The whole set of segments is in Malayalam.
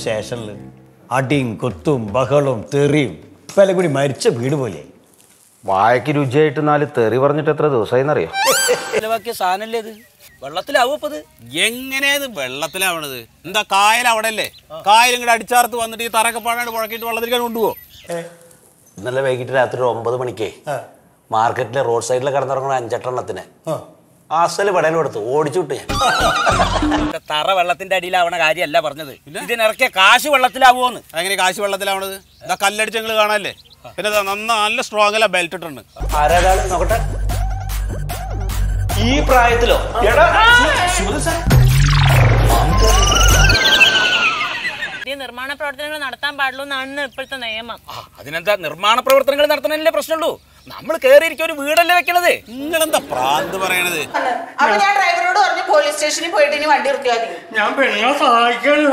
സ്റ്റേഷനിൽ അടിയും കൊത്തും ബഹളവും തെറിയും ഇപ്പം എല്ലാം കൂടി മരിച്ച വീട് പോലെയായി വായക്ക് രുചിയായിട്ട് നാല് തെറി പറഞ്ഞിട്ട് എത്ര ദിവസമായിന്നറിയോ ചിലവാക്കിയ സാധനല്ലേ ഇത് വെള്ളത്തിലാവും ഇപ്പൊ ഇത് എങ്ങനെയത് വെള്ളത്തിലാവണത് എന്താ കായൽ അവിടെ അല്ലേ കായൽ ഇങ്ങോട്ട് അടിച്ചാർത്ത് വന്നിട്ട് ഈ തറക്കെ പാടാണ്ട് പുഴക്കിട്ട് വെള്ളത്തിലേക്ക് കൊണ്ടുപോകോ ഇന്നലെ വൈകിട്ട് രാത്രി ഒരു ഒമ്പത് മണിക്കേ മാർക്കറ്റിലെ റോഡ് സൈഡിൽ കിടന്നിറങ്ങുന്ന അഞ്ചെട്ടെണ്ണത്തിന് അസല് പടയിൽ കൊടുത്തു ഓടിച്ചു വിട്ടു ഞാൻ ഇവിടെ തറ വെള്ളത്തിന്റെ അടിയിലാവണ കാര്യമല്ല പറഞ്ഞത് ഇതിനിറക്കിയ കാശ് വെള്ളത്തിലാവുമോന്ന് അങ്ങനെ കാശ് വെള്ളത്തിലാവണത് ഇതാ കല്ലടിച്ച് ഞങ്ങൾ കാണാല്ലേ പിന്നെ ദാ നന്ന നല്ല സ്ട്രോങ് അല്ല ബെൽറ്റ് ഇട്ടുണ്ട് ആരാൾ നോക്കട്ടെ ഈ പ്രായത്തിലോ ഈ നിർമ്മാണ പ്രവർത്തനങ്ങൾ നടത്താൻ പാടുള്ളൂ എന്നാണ് ഇപ്പോഴത്തെ നിയമം ആ, അതിനെന്താ നിർമ്മാണ പ്രവർത്തനങ്ങൾ നടത്തണല്ലേ പ്രശ്നമുള്ളൂ നമ്മൾ കയറിയിരിക്കും ഒരു വീടല്ലേ വെക്കണത് നിങ്ങളെന്താ പ്രാന്ത് പറയണത് അപ്പൊ ഞാൻ ഡ്രൈവറോട് പറഞ്ഞു പോലീസ് സ്റ്റേഷനിൽ പോയിട്ട് ഇനി വണ്ടി നിർത്തിയാൽ മതി ഞാൻ പെണ്ണുങ്ങളെ സഹായിക്കാണ്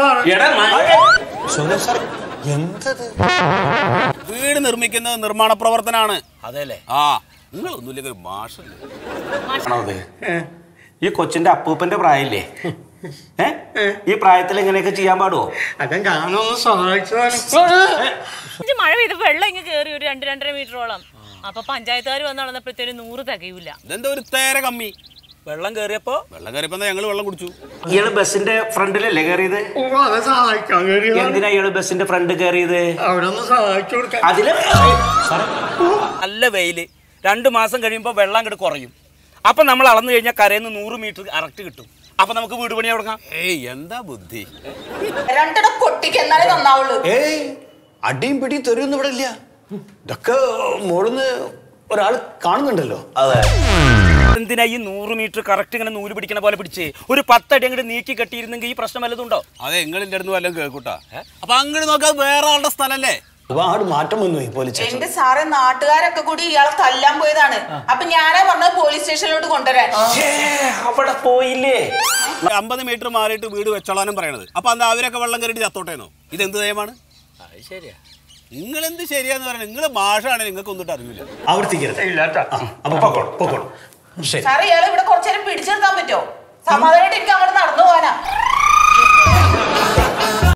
സാറേ എന്തത് വീട് നിർമ്മിക്കുന്നത് നിർമ്മാണ പ്രവർത്തനമാണ് അതെല്ലേ ആ നിങ്ങളൊന്നുമില്ലെങ്കിൽ ഒരു മാഷല്ലേ ആണത് ഈ കൊച്ചിന്റെ അപ്പൂപ്പന്റെ പ്രായമില്ലേ ഏ ഈ പ്രായത്തിൽ ഇങ്ങനെയൊക്കെ ചെയ്യാൻ പാടുവോ അതെ ഞാനൊന്ന് സഹായിച്ചതാണ് ഇഞ്ച് മഴ പെയ്ത് വെള്ളം ഇങ്ങ് കയറി ഒരു രണ്ട് രണ്ടര മീറ്ററോളം അപ്പൊ പഞ്ചായത്തുകാർ വന്ന് നടന്നപ്പോഴത്തേനും നൂറ് തികയൂല ഇതെന്താ ഒരു തേര കമ്മി വെള്ളം കയറിയപ്പോ വെള്ളം കയറിയപ്പോ ഞങ്ങൾ വെള്ളം കുടിച്ചു ഇയാള് ബസിന്റെ ഫ്രണ്ടിലല്ലേ കയറിയത് ഓ അതെ സഹായിക്കാൻ കയറിയതാണ് എന്തിനാ ഇയാള് ബസിന്റെ ഫ്രണ്ട് കയറിയത് അവിടെ ഒന്ന് സഹായിച്ചു കൊടുക്കാൻ അതില് നല്ല വെയില് രണ്ട് മാസം കഴിയുമ്പോൾ വെള്ളം അങ്ങോട്ട് കുറയും അപ്പൊ നമ്മൾ അളന്നു കഴിഞ്ഞാൽ കരയിൽ നിന്ന് നൂറ് മീറ്റർ കറക്റ്റ് കിട്ടും അപ്പൊ നമുക്ക് വീട് പണി തുടങ്ങാം ഏയ് എന്താ ബുദ്ധി രണ്ടെണ്ണം പൊട്ടിക്ക് എന്നാലേ നന്നാവുള്ളൂ ഏയ് അടിയും പിടിയും തെറിയൊന്നും ഇവിടെ ഇല്ല ഇതൊക്കെ മോളിന്ന് ഒരാൾ കാണുന്നുണ്ടല്ലോ അതെ എന്തിനാ ഈ നൂറ് മീറ്റർ കറക്റ്റ് ഇങ്ങനെ നൂല് പിടിക്കണ പോലെ പിടിച്ച് ഒരു പത്തടി അങ്ങോട്ട് നീക്കി കെട്ടിയിരുന്നെങ്കിൽ ഈ പ്രശ്നം വല്ലതുണ്ടോ അതെ നിങ്ങളിന്റെ അടുത്ത് വല്ലതും കേൾക്കൂട്ടാ അപ്പൊ അങ്ങോട്ട് നോക്കാൻ വേറെ ആളുടെ സ്ഥലല്ലേ ഒരുപാട് മാറ്റം വന്നു ഈ പോലീസ് സ്റ്റേഷൻ എന്റെ സാറെ നാട്ടുകാരൊക്കെ കൂടി ഇയാളെ തല്ലാൻ പോയതാണ് അപ്പൊ ഞാനാ പറഞ്ഞത് പോലീസ് സ്റ്റേഷനിലോട്ട് കൊണ്ടുവരാൻ അവിടെ പോയില്ലേ ഒരു അമ്പത് മീറ്റർ മാറിയിട്ട് വീട് വെച്ചോളാനും പറയണത് അപ്പൊ എന്താ അവരൊക്കെ വെള്ളം കയറിയിട്ട് ചത്തോട്ടേനോ ഇത് എന്ത് നിയമമാണ് അത് ശരിയാ നിങ്ങൾ എന്ത് ശരിയാന്ന് പറയുന്നത് നിങ്ങൾ ഭാഷയാണ് നിങ്ങൾക്ക് ഒന്നിട്ട് അറിയില്ല ആവർത്തിക്കരുത് ആ, അപ്പൊ പൊക്കോളൂ പൊക്കോളൂ ശരി സാറേ ഇയാളെ ഇവിടെ കുറച്ചു നേരം പിടിച്ചു നിർത്താൻ പറ്റുമോ സമാധാനമായിട്ട് എനിക്ക് അങ്ങോട്ട് നടന്നു പോകാനാ